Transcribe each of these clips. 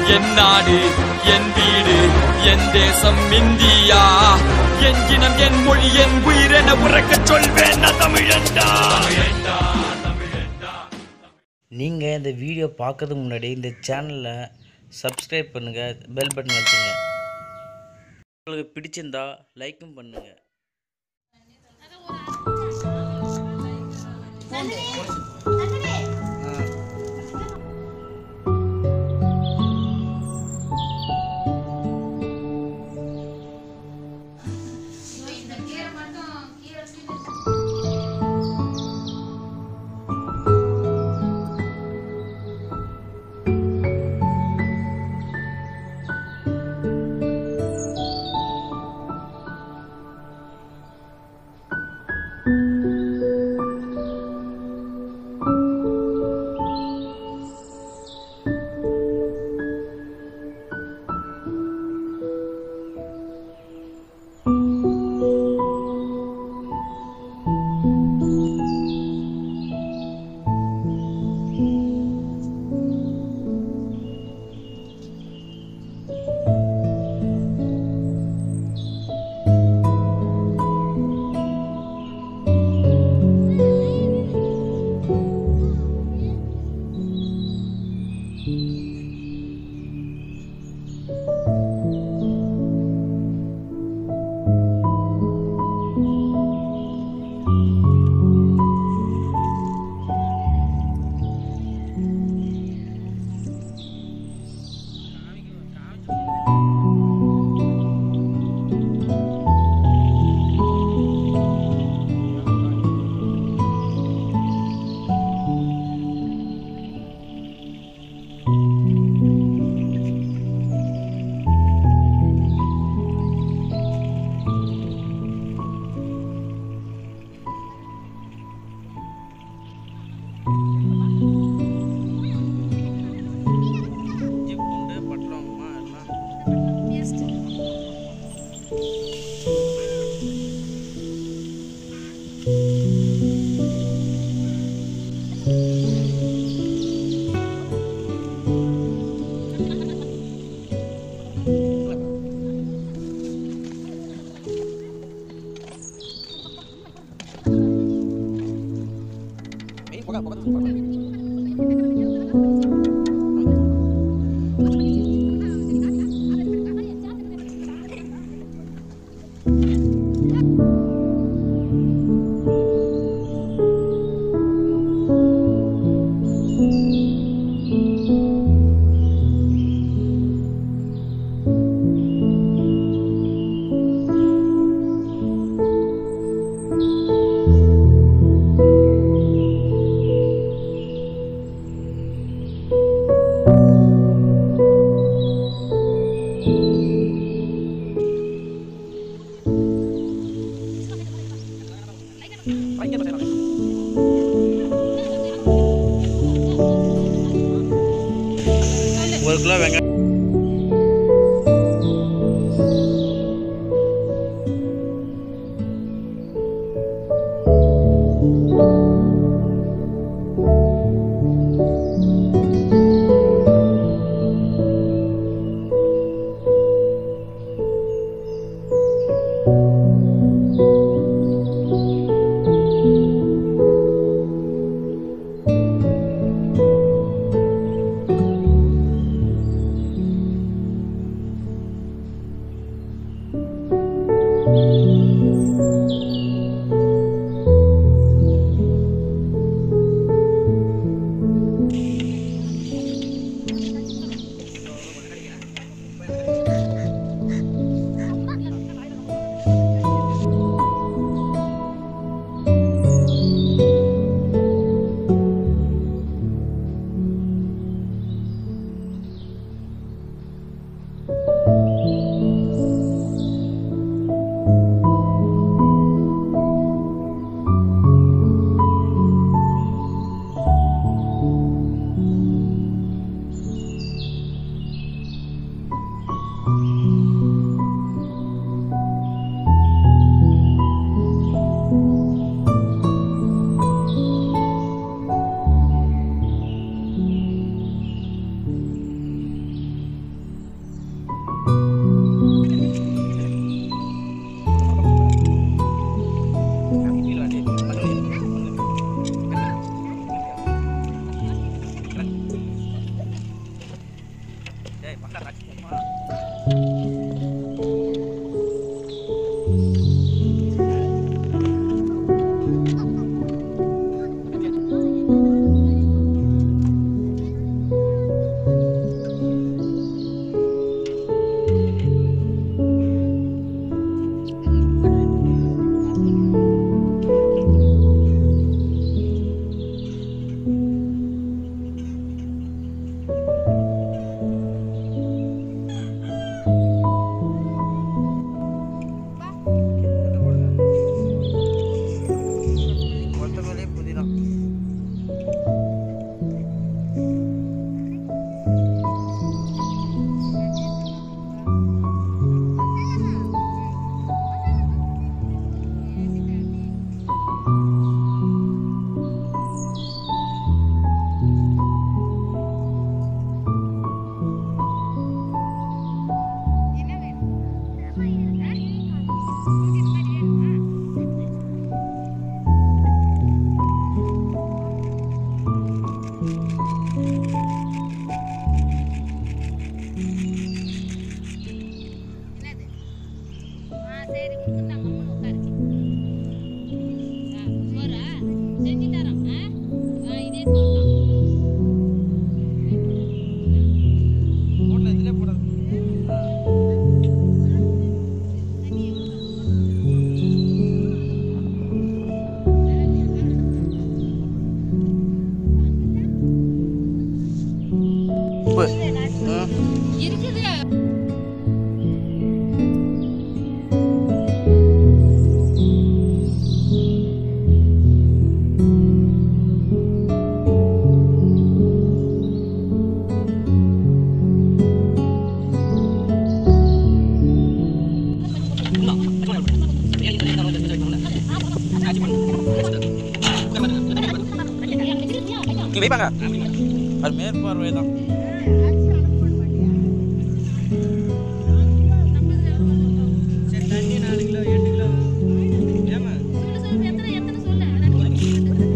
என் நாடு என் வீடு என் தேசம் இந்தியா என் இனம் என் மொழி என் உயிரென உறக்கச் சொல்வேன் நான் தமிழன்டா நீங்கள் இந்த வீடியோ பார்க்கறதுக்கு முன்னாடி இந்த சேனலை சப்ஸ்கிரைப் பண்ணுங்கள் பெல் பட்டன் வச்சுங்க உங்களுக்கு பிடிச்சிருந்தா லைக்கும் பண்ணுங்கள் இஞ்சி பூண்டு பட்டலவங்கம்மா எல்லாம் ஒரு கிலோ வெங்காயம் கொத்தமல்லி புதினா என்னது ஆ சரி கொடுத்துட்டாங்க அம்மா உட்காரு ஆ சோறா செஞ்சு தரோம் ஆ ஆ இதே சோறு போடல இதுலேயே போடாது உப்பு ம் இருக்குது நீ வைப்பாங்க அது மேற்பார்வை தான் சரி தண்ணி நாலு கிலோ எட்டு கிலோ ஏமா சொல்லு சொல்லு எத்தனை எத்தனை சொல்லு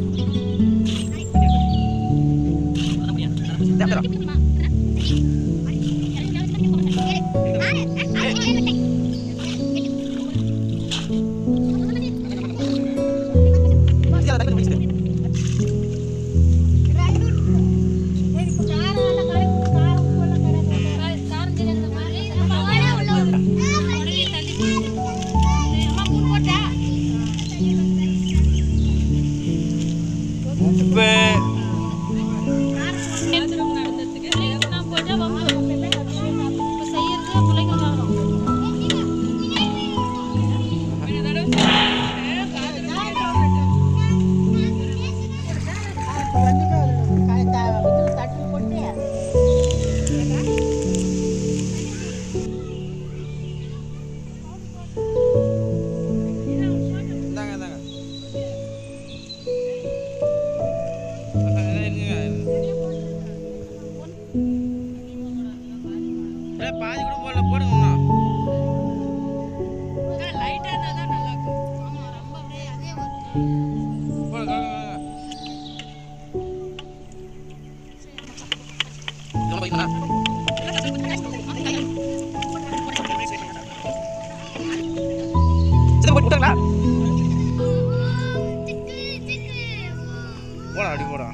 உப்பு இந்தாங்க இந்தாங்க அதான் இருங்க ஏ, பாதி கூட போடல போடுங்க இன்னும். போடுங்க, வாங்க, வாங்க. இதெல்லாம் பாத்தீங்களா? இதை போட்டு விட்டாங்களா? போடா அப்படி போடா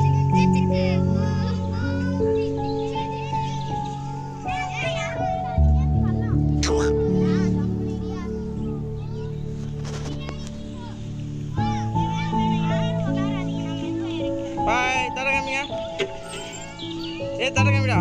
பாய் தர காமிங்க ஏ தர காமிடா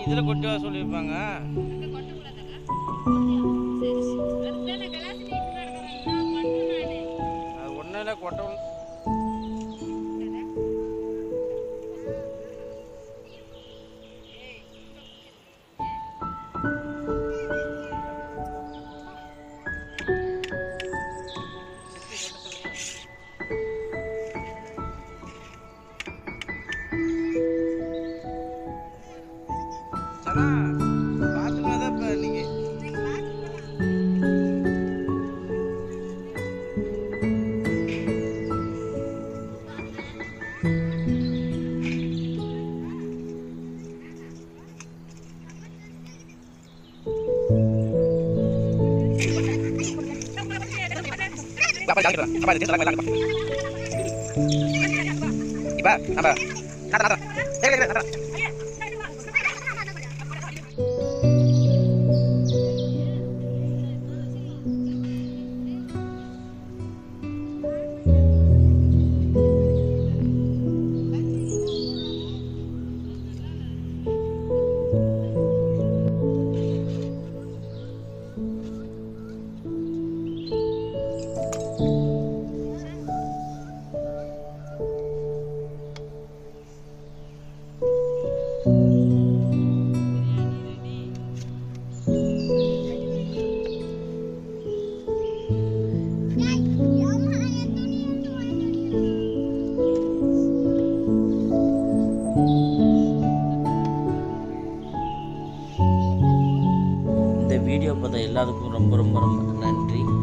இதில் கொட்டி வர சொல்லியிருப்பாங்க அங்க கொட்டக்கூடாதாக்கா? சரி, சரி. அதுதான் நான் glass நீட்டிட்டு கிடக்குறேன். நான் மட்டும் நானு. அது ஒன்றும் இல்லை கொட்ட சனா பாத்ரூம் தான் இப்போ நீங்கள் இந்த வீடியோ பார்த்த எல்லாத்துக்கும் ரொம்ப ரொம்ப ரொம்ப நன்றி